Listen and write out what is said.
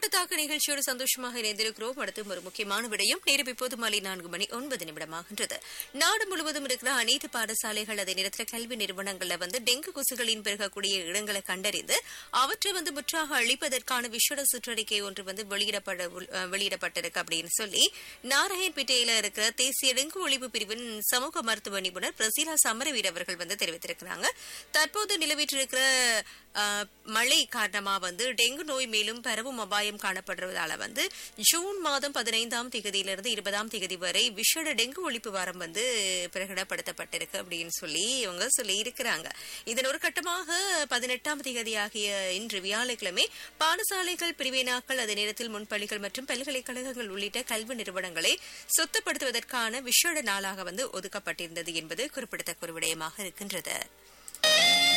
ஊட்டத்தாக்க நிகழ்ச்சியோடு சந்தோஷமாக இணைந்திருக்கிறோம் அடுத்து ஒரு முக்கியமான விடயம் நேரம் இப்போது மாலை நான்கு மணி ஒன்பது நிமிடமாகின்றது நாடு முழுவதும் இருக்கிற அனைத்து பாடசாலைகள் அதே நேரத்தில் கல்வி நிறுவனங்கள்ல வந்து டெங்கு கொசுகளின் பெருகக்கூடிய இடங்களை கண்டறிந்து அவற்றை வந்து முற்றாக அழிப்பதற்கான விஷட சுற்றறிக்கை ஒன்று வந்து வெளியிடப்பட உள்- அஹ் வெளியிடப்பட்டிருக்கு அப்படின்னு சொல்லி நாராயண்பேட்டையில இருக்கிற தேசிய டெங்கு ஒழிப்பு பிரிவின் சமூக மருத்துவ நிபுணர் பிரசீலா சமரவீர் அவர்கள் வந்து தெரிவித்திருக்கிறாங்க தற்போது நிலவிட்டிருக்கிற அஹ், மழை காரணமா வந்து டெங்கு நோய் மேலும் பரவும் அபாயம் காணப்படுவதால வந்து ஜூன் மாதம் பதினைந்தாம் தேதியிலிருந்து இருபதாம் தேதி வரை விஷட டெங்கு ஒழிப்பு வாரம் வந்து பிரகடனப்படுத்தப்பட்டிருக்கு அப்படின்னு சொல்லி இவங்க சொல்லி இருக்கிறாங்க இதன் ஒரு கட்டமாக பதினெட்டாம் தேதி ஆகிய இன்று வியாழக்கிழமை பாடசாலைகள் பிரிவினாக்கள் அதே நேரத்தில் முன்பள்ளிகள் மற்றும் பல்கலைக்கழகங்கள் உள்ளிட்ட கல்வி நிறுவனங்களை சுத்தப்படுத்துவதற்கான விஷட நாளாக வந்து ஒதுக்கப்பட்டிருந்தது என்பது குறிப்பிடத்தக்க ஒரு விடயமாக இருக்கின்றது